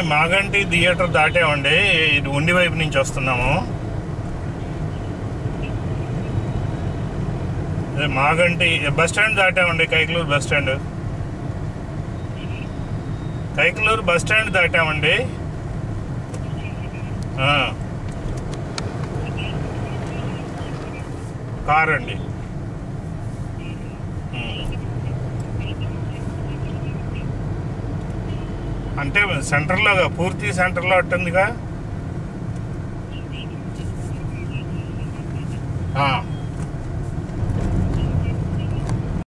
Maganti theatre దాటామండి ఇది ఉండి వైపు నుంచి వస్తున్నాము ఇది మాగంటి బస్ స్టాండ్ దాటామండి Kaikaluru bus stand Kaikaluru bus stand దాటామండి ఆ. కార్ అండి ఉమ్. అంటే సెంటర్లో పూర్తి సెంటర్లో అట్టుందిగా ఆ.